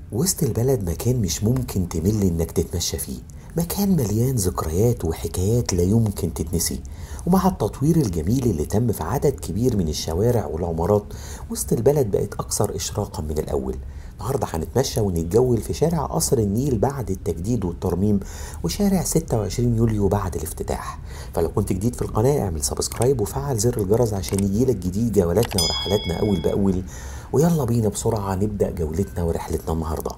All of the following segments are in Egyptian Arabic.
وسط البلد مكان مش ممكن تمل انك تتمشى فيه مكان مليان ذكريات وحكايات لا يمكن تتنسي ومع التطوير الجميل اللي تم في عدد كبير من الشوارع والعمارات وسط البلد بقت أكثر إشراقا من الأول النهارده هنتمشى ونتجول في شارع قصر النيل بعد التجديد والترميم وشارع 26 يوليو بعد الافتتاح فلو كنت جديد في القناة اعمل سبسكرايب وفعل زر الجرس عشان يجيلك جديد جولاتنا ورحلاتنا أول بأول ويلا بينا بسرعة نبدأ جولتنا ورحلتنا النهارده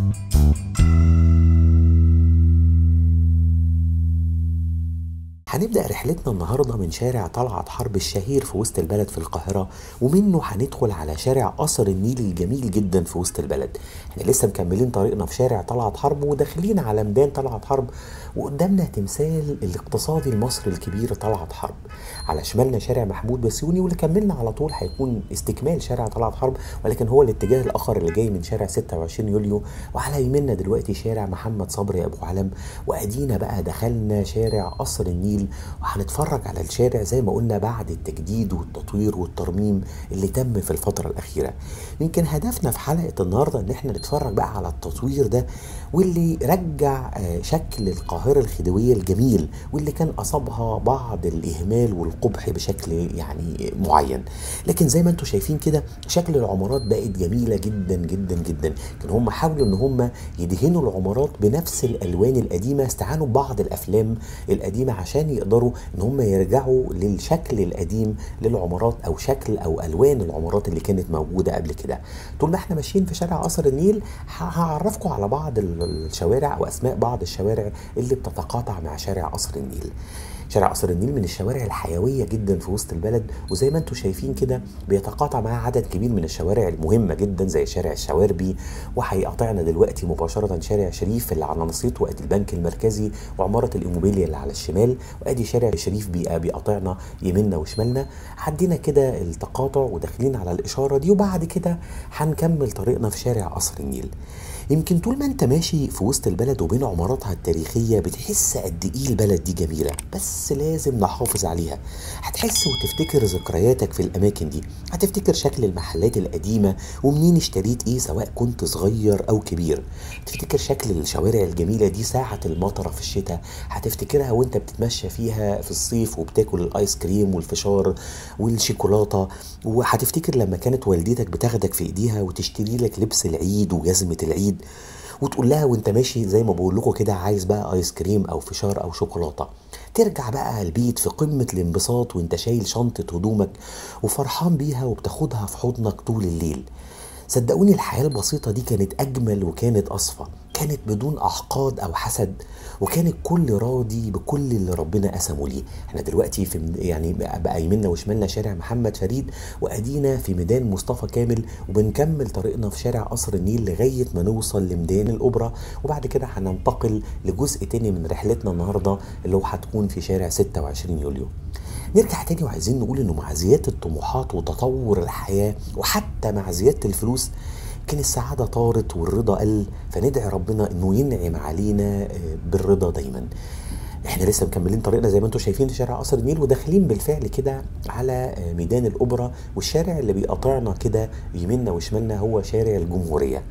هنبدأ رحلتنا النهاردة من شارع طلعت حرب الشهير في وسط البلد في القاهرة ومنه هندخل على شارع قصر النيل الجميل جدا في وسط البلد احنا لسه مكملين طريقنا في شارع طلعت حرب وداخلين على ميدان طلعت حرب وقدامنا تمثال الاقتصادي المصري الكبير طلعت حرب على شمالنا شارع محمود بسيوني واللي كملنا على طول هيكون استكمال شارع طلعت حرب ولكن هو الاتجاه الاخر اللي جاي من شارع 26 يوليو وعلى يميننا دلوقتي شارع محمد صبري ابو علم وادينا بقى دخلنا شارع قصر النيل وهنتفرج على الشارع زي ما قلنا بعد التجديد والتطوير والترميم اللي تم في الفترة الأخيرة يمكن هدفنا في حلقة النهاردة إن احنا نتفرج بقى على التطوير ده واللي رجع شكل القاهرة الخديوية الجميل واللي كان أصابها بعض الإهمال والقبح بشكل يعني معين لكن زي ما انتم شايفين كده شكل العمارات بقت جميلة جدا جدا جدا كان هم حاولوا ان هم يدهنوا العمارات بنفس الألوان القديمة استعانوا ببعض الأفلام القديمة عشان يقدروا ان هم يرجعوا للشكل القديم للعمارات او شكل او الوان العمارات اللي كانت موجوده قبل كده طول ما احنا ماشيين في شارع قصر النيل هعرفكم على بعض الشوارع او اسماء بعض الشوارع اللي بتتقاطع مع شارع قصر النيل شارع قصر النيل من الشوارع الحيويه جدا في وسط البلد وزي ما انتم شايفين كده بيتقاطع معاه عدد كبير من الشوارع المهمه جدا زي شارع الشواربي وهيقاطعنا دلوقتي مباشره شارع شريف اللي على نصيط وادي البنك المركزي وعماره الايموبيليا اللي على الشمال وادي شارع شريف بيبقى بيقاطعنا يميننا وشمالنا عدينا كده التقاطع وداخلين على الاشاره دي وبعد كده هنكمل طريقنا في شارع قصر النيل يمكن طول ما انت ماشي في وسط البلد وبين عماراتها التاريخية بتحس قد ايه البلد دي جميلة بس لازم نحافظ عليها هتحس وتفتكر ذكرياتك في الاماكن دي هتفتكر شكل المحلات القديمة ومنين اشتريت ايه سواء كنت صغير او كبير تفتكر شكل الشوارع الجميلة دي ساعة المطرة في الشتاء هتفتكرها وانت بتتمشى فيها في الصيف وبتاكل الايس كريم والفشار والشوكولاتة وهتفتكر لما كانت والدتك بتاخدك في ايديها وتشتري لك لبس العيد وجزمة العيد وتقول لها وانت ماشي زي ما بقول لكم كده عايز بقى ايس كريم او فشار او شوكولاته ترجع بقى البيت في قمة الانبساط وانت شايل شنطة هدومك وفرحان بيها وبتاخدها في حضنك طول الليل صدقوني الحياة البسيطة دي كانت أجمل وكانت أصفى كانت بدون أحقاد أو حسد وكان الكل راضي بكل اللي ربنا قسمه ليه احنا دلوقتي في يعني بقى يمنا وشمالنا شارع محمد فريد وادينا في ميدان مصطفى كامل وبنكمل طريقنا في شارع قصر النيل لغايه ما نوصل لميدان الاوبرا وبعد كده هننتقل لجزء تاني من رحلتنا النهارده اللي هو هتكون في شارع 26 يوليو نرجع تاني وعايزين نقول انه مع زياده الطموحات وتطور الحياه وحتى مع زياده الفلوس كان السعادة طارت والرضا قل فندعي ربنا انه ينعم علينا بالرضا دايما احنا لسه مكملين طريقنا زي ما انتم شايفين في شارع قصر النيل وداخلين بالفعل كده على ميدان الاوبرا والشارع اللي بيقاطعنا كده يميننا وشمالنا هو شارع الجمهوريه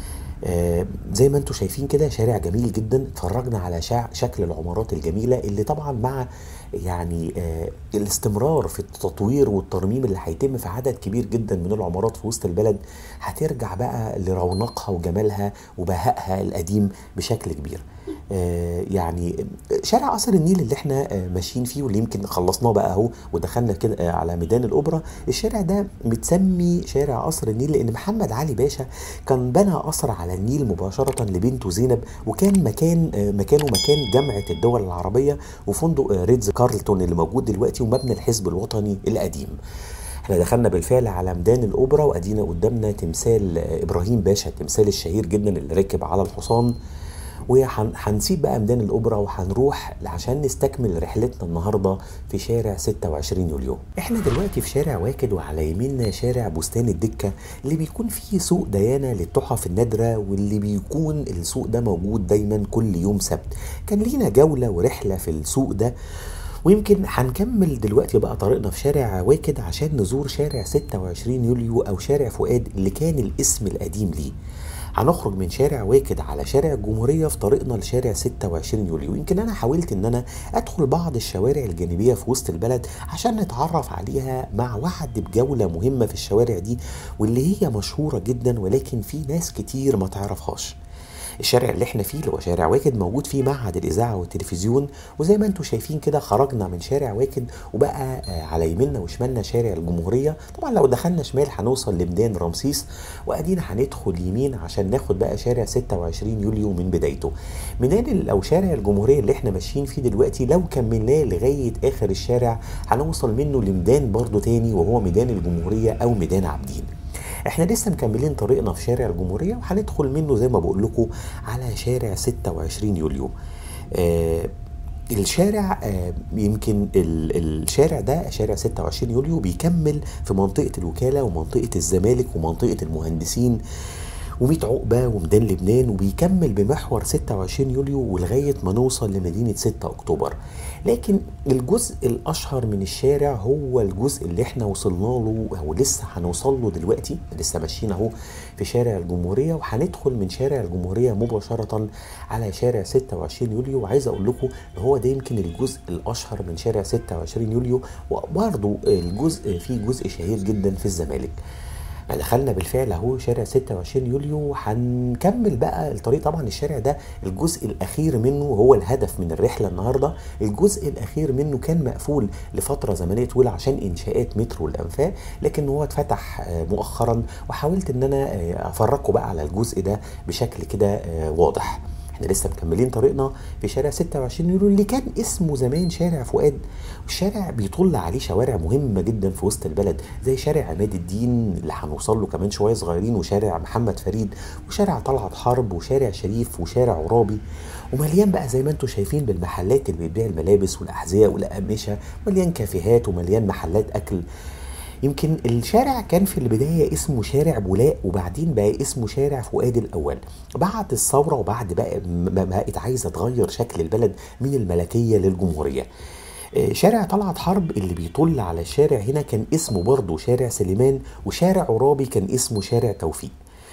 آه زي ما انتم شايفين كده شارع جميل جدا اتفرجنا على شكل العمارات الجميله اللي طبعا مع يعني آه الاستمرار في التطوير والترميم اللي هيتم في عدد كبير جدا من العمارات في وسط البلد هترجع بقى لرونقها وجمالها وبهائها القديم بشكل كبير آه يعني شارع قصر النيل اللي احنا ماشيين فيه واللي يمكن خلصناه بقى اهو ودخلنا كده على ميدان الاوبرا الشارع ده متسمي شارع قصر النيل لان محمد علي باشا كان بنى قصر على النيل مباشره لبنته زينب وكان مكان مكانه مكان جامعه الدول العربيه وفندق ريدز كارلتون اللي موجود دلوقتي ومبنى الحزب الوطني القديم احنا دخلنا بالفعل على ميدان الاوبرا وادينا قدامنا تمثال ابراهيم باشا التمثال الشهير جدا اللي راكب على الحصان وهنسيب بقى ميدان الاوبرا وهنروح عشان نستكمل رحلتنا النهارده في شارع 26 يوليو. احنا دلوقتي في شارع واكد وعلى يميننا شارع بستان الدكه اللي بيكون فيه سوق ديانه للتحف النادره واللي بيكون السوق ده موجود دايما كل يوم سبت. كان لينا جوله ورحله في السوق ده ويمكن هنكمل دلوقتي بقى طريقنا في شارع واكد عشان نزور شارع 26 يوليو او شارع فؤاد اللي كان الاسم القديم ليه. هنخرج من شارع واكد على شارع الجمهورية في طريقنا لشارع 26 يوليو يمكن أنا حاولت إن أنا أدخل بعض الشوارع الجانبية في وسط البلد عشان نتعرف عليها مع وعد بجولة مهمة في الشوارع دي واللي هي مشهورة جدا ولكن في ناس كتير ما تعرفهاش الشارع اللي احنا فيه اللي هو شارع واكد موجود فيه معهد الاذاعه والتلفزيون وزي ما انتم شايفين كده خرجنا من شارع واكد وبقى على يميننا وشمالنا شارع الجمهوريه طبعا لو دخلنا شمال هنوصل لميدان رمسيس وادينا هندخل يمين عشان ناخد بقى شارع 26 يوليو من بدايته ميدان او شارع الجمهوريه اللي احنا ماشيين فيه دلوقتي لو كملناه لغايه اخر الشارع هنوصل منه لميدان برضه تاني وهو ميدان الجمهوريه او ميدان عابدين احنا لسه مكملين طريقنا في شارع الجمهوريه وهندخل منه زي ما بقول لكم على شارع 26 يوليو آه الشارع آه يمكن الشارع ده شارع 26 يوليو بيكمل في منطقه الوكاله ومنطقه الزمالك ومنطقه المهندسين و100 عقبه وميدان لبنان وبيكمل بمحور 26 يوليو ولغايه ما نوصل لمدينه 6 اكتوبر لكن الجزء الاشهر من الشارع هو الجزء اللي احنا وصلنا له او لسه هنوصل له دلوقتي لسه ماشيين اهو في شارع الجمهوريه وهندخل من شارع الجمهوريه مباشره على شارع 26 يوليو وعايز اقول لكم ان هو ده يمكن الجزء الاشهر من شارع 26 يوليو وبرضه الجزء فيه جزء شهير جدا في الزمالك دخلنا بالفعل اهو شارع 26 يوليو هنكمل بقى الطريق طبعا الشارع ده الجزء الاخير منه هو الهدف من الرحله النهارده الجزء الاخير منه كان مقفول لفتره زمنيه طويله عشان انشاءات مترو الانفاق لكن هو اتفتح مؤخرا وحاولت ان انا افرجكم بقى على الجزء ده بشكل كده واضح احنا لسه مكملين طريقنا في شارع 26 يوليو اللي كان اسمه زمان شارع فؤاد والشارع بيطل عليه شوارع مهمه جدا في وسط البلد زي شارع عماد الدين اللي هنوصل له كمان شويه صغيرين وشارع محمد فريد وشارع طلعت حرب وشارع شريف وشارع عرابي ومليان بقى زي ما انتم شايفين بالمحلات اللي بتبيع الملابس والاحذيه والاقمشه مليان كافيهات ومليان محلات اكل يمكن الشارع كان في البداية اسمه شارع بولاق وبعدين بقى اسمه شارع فؤاد الأول بعد الثورة وبعد بقى ما بقت عايزة تغير شكل البلد من الملكية للجمهورية شارع طلعت حرب اللي بيطل على الشارع هنا كان اسمه برضه شارع سليمان وشارع عرابي كان اسمه شارع توفيق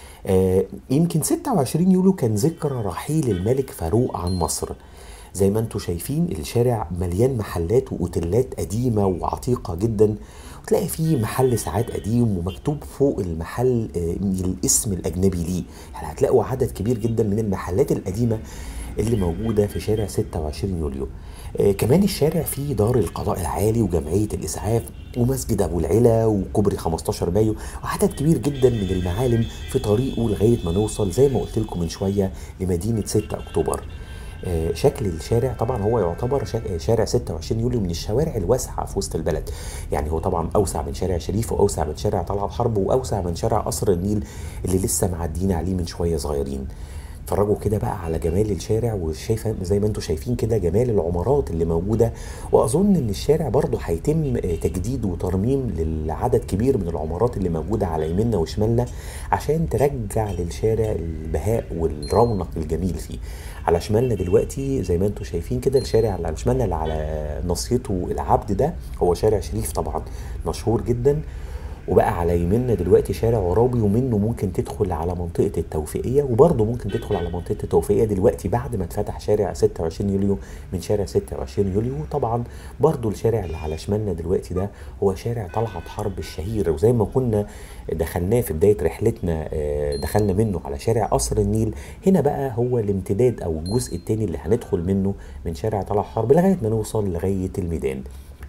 آه يمكن 26 يوليو كان ذكرى رحيل الملك فاروق عن مصر زي ما انتم شايفين الشارع مليان محلات واوتيلات قديمه وعتيقه جدا وتلاقي فيه محل ساعات قديم ومكتوب فوق المحل الاسم الاجنبي ليه يعني هتلاقوا عدد كبير جدا من المحلات القديمه اللي موجوده في شارع 26 يوليو آه كمان الشارع فيه دار القضاء العالي وجمعيه الاسعاف ومسجد ابو العلا وكوبري 15 مايو وعدد كبير جدا من المعالم في طريقه لغايه ما نوصل زي ما قلت لكم من شويه لمدينه 6 اكتوبر آه شكل الشارع طبعا هو يعتبر شارع 26 يوليو من الشوارع الواسعه في وسط البلد يعني هو طبعا اوسع من شارع شريف واوسع من شارع طلعت حرب واوسع من شارع قصر النيل اللي لسه معديين عليه من شويه صغيرين اتفرجوا كده بقى على جمال الشارع وشايفه زي ما انتم شايفين كده جمال العمارات اللي موجوده واظن ان الشارع برضه هيتم تجديد وترميم للعدد كبير من العمارات اللي موجوده على يميننا وشمالنا عشان ترجع للشارع البهاء والرونق الجميل فيه على شمالنا دلوقتي زي ما انتم شايفين كده الشارع اللي على شمالنا اللي على ناصيته العبد ده هو شارع شريف طبعا مشهور جدا وبقى على يميننا دلوقتي شارع عرابي ومنه ممكن تدخل على منطقه التوفيقيه وبرضه ممكن تدخل على منطقه التوفيقيه دلوقتي بعد ما اتفتح شارع 26 يوليو من شارع 26 يوليو طبعا برضه الشارع اللي على شمالنا دلوقتي ده هو شارع طلعت حرب الشهير وزي ما كنا دخلناه في بدايه رحلتنا دخلنا منه على شارع قصر النيل هنا بقى هو الامتداد او الجزء الثاني اللي هندخل منه من شارع طلعت حرب لغايه ما نوصل لغايه الميدان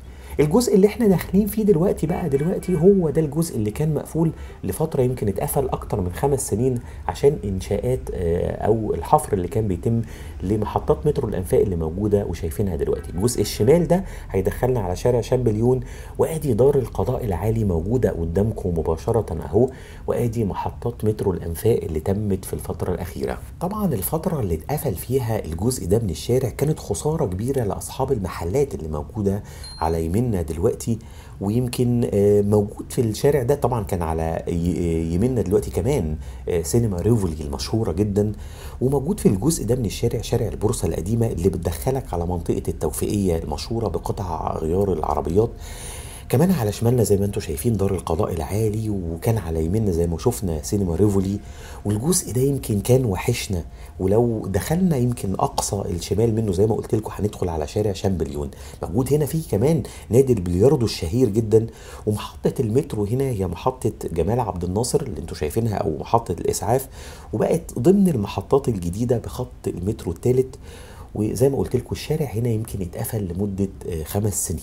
الجزء اللي احنا داخلين فيه دلوقتي بقى دلوقتي هو ده الجزء اللي كان مقفول لفتره يمكن اتقفل اكتر من خمس سنين عشان انشاءات او الحفر اللي كان بيتم لمحطات مترو الانفاق اللي موجوده وشايفينها دلوقتي الجزء الشمال ده هيدخلنا على شارع شامبليون وادي دار القضاء العالي موجوده قدامكم مباشره اهو وادي محطات مترو الانفاق اللي تمت في الفتره الاخيره طبعا الفتره اللي اتقفل فيها الجزء ده من الشارع كانت خساره كبيره لاصحاب المحلات اللي موجوده على يمين يمنا دلوقتي ويمكن موجود في الشارع ده طبعا كان على يمنا دلوقتي كمان سينما ريفولي المشهورة جدا وموجود في الجزء ده من الشارع شارع البورصة القديمة اللي بتدخلك على منطقة التوفيقية المشهورة بقطع غيار العربيات كمان على شمالنا زي ما انتم شايفين دار القضاء العالي وكان على يميننا زي ما شفنا سينما ريفولي والجزء ده يمكن كان وحشنا ولو دخلنا يمكن اقصى الشمال منه زي ما قلت لكم هندخل على شارع شامبليون موجود هنا فيه كمان نادي البلياردو الشهير جدا ومحطه المترو هنا هي محطه جمال عبد الناصر اللي انتم شايفينها او محطه الاسعاف وبقت ضمن المحطات الجديده بخط المترو الثالث وزي ما قلت لكم الشارع هنا يمكن اتقفل لمده آه، خمس سنين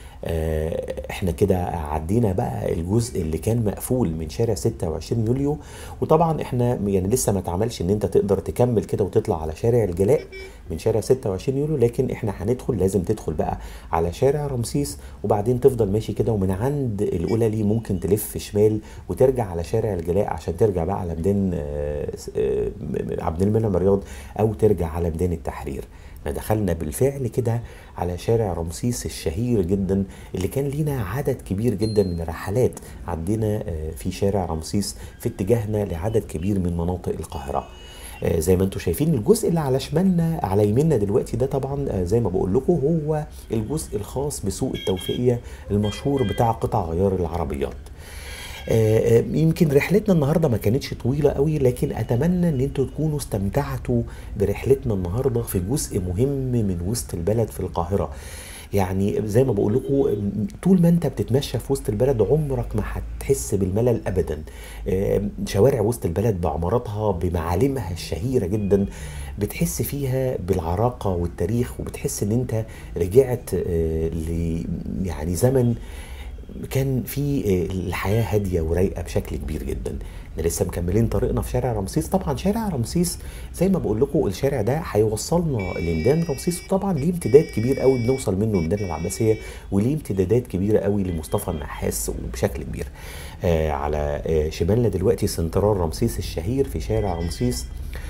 آه، احنا كده عدينا بقى الجزء اللي كان مقفول من شارع 26 يوليو وطبعا احنا يعني لسه ما اتعملش ان انت تقدر تكمل كده وتطلع على شارع الجلاء من شارع 26 يوليو لكن احنا هندخل لازم تدخل بقى على شارع رمسيس وبعدين تفضل ماشي كده ومن عند القللي ممكن تلف شمال وترجع على شارع الجلاء عشان ترجع بقى على ميدان آه، آه، عبد المنعم رياض او ترجع على ميدان التحرير احنا دخلنا بالفعل كده على شارع رمسيس الشهير جدا اللي كان لينا عدد كبير جدا من الرحلات عدينا آه، في شارع رمسيس في اتجاهنا لعدد كبير من مناطق القاهره آه، زي ما انتم شايفين الجزء اللي على شمالنا على يميننا دلوقتي ده طبعا آه، زي ما بقول لكم هو الجزء الخاص بسوق التوفيقيه المشهور بتاع قطع غيار العربيات آه، آه، يمكن رحلتنا النهارده ما كانتش طويله قوي لكن اتمنى ان انتوا تكونوا استمتعتوا برحلتنا النهارده في جزء مهم من وسط البلد في القاهره يعني زي ما بقول لكم طول ما انت بتتمشى في وسط البلد عمرك ما هتحس بالملل ابدا آه، شوارع وسط البلد بعماراتها بمعالمها الشهيره جدا بتحس فيها بالعراقه والتاريخ وبتحس ان انت رجعت آه، ل يعني زمن كان في آه، الحياه هاديه ورايقه بشكل كبير جدا احنا لسه مكملين طريقنا في شارع رمسيس طبعا شارع رمسيس زي ما بقول لكم الشارع ده هيوصلنا لميدان رمسيس وطبعا ليه امتداد كبير قوي بنوصل منه لميدان العباسيه وليه امتدادات كبيره قوي لمصطفى النحاس وبشكل كبير آه على آه شمالنا دلوقتي سنترال رمسيس الشهير في شارع رمسيس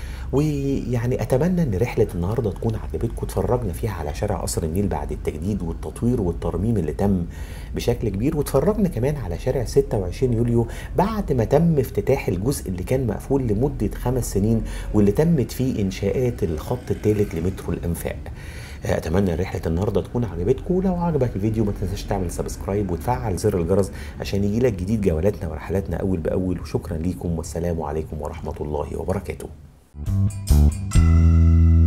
ويعني اتمنى ان رحله النهارده تكون عجبتكم اتفرجنا فيها على شارع قصر النيل بعد التجديد والتطوير والترميم اللي تم بشكل كبير واتفرجنا كمان على شارع 26 يوليو بعد ما تم افتتاح الجزء اللي كان مقفول لمده خمس سنين واللي تمت فيه انشاءات الخط الثالث لمترو الانفاق اتمنى رحله النهارده تكون عجبتكم لو عجبك الفيديو ما تنساش تعمل سبسكرايب وتفعل زر الجرس عشان يجيلك جديد جولاتنا ورحلاتنا اول باول وشكرا ليكم والسلام عليكم ورحمه الله وبركاته